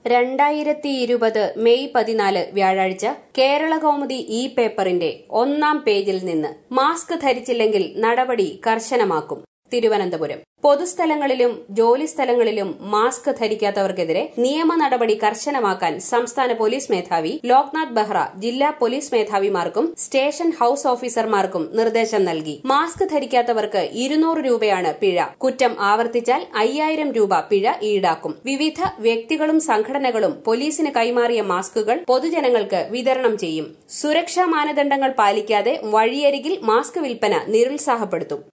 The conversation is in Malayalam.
രണ്ടായിരത്തി ഇരുപത് മെയ് പതിനാല് വ്യാഴാഴ്ച കേരള കൗമുദി ഇ പേപ്പറിന്റെ ഒന്നാം പേജിൽ നിന്ന് മാസ്ക് ധരിച്ചില്ലെങ്കിൽ നടപടി കർശനമാക്കും തിരുവനന്തപുരം പൊതുസ്ഥലങ്ങളിലും ജോലിസ്ഥലങ്ങളിലും മാസ്ക് ധരിക്കാത്തവർക്കെതിരെ നിയമ നടപടി കർശനമാക്കാൻ സംസ്ഥാന പോലീസ് മേധാവി ലോക്നാഥ് ബെഹ്റ ജില്ലാ പോലീസ് മേധാവിമാർക്കും സ്റ്റേഷൻ ഹൌസ് ഓഫീസർമാർക്കും നിർദ്ദേശം നൽകി മാസ്ക് ധരിക്കാത്തവർക്ക് ഇരുന്നൂറ് രൂപയാണ് പിഴ കുറ്റം ആവർത്തിച്ചാൽ അയ്യായിരം രൂപ പിഴ ഈടാക്കും വിവിധ വ്യക്തികളും സംഘടനകളും പോലീസിന് കൈമാറിയ മാസ്കുകൾ പൊതുജനങ്ങൾക്ക് വിതരണം ചെയ്യും സുരക്ഷാ മാനദണ്ഡങ്ങൾ പാലിക്കാതെ വഴിയരികിൽ മാസ്ക് വിൽപ്പന നിരുത്സാഹപ്പെടുത്തും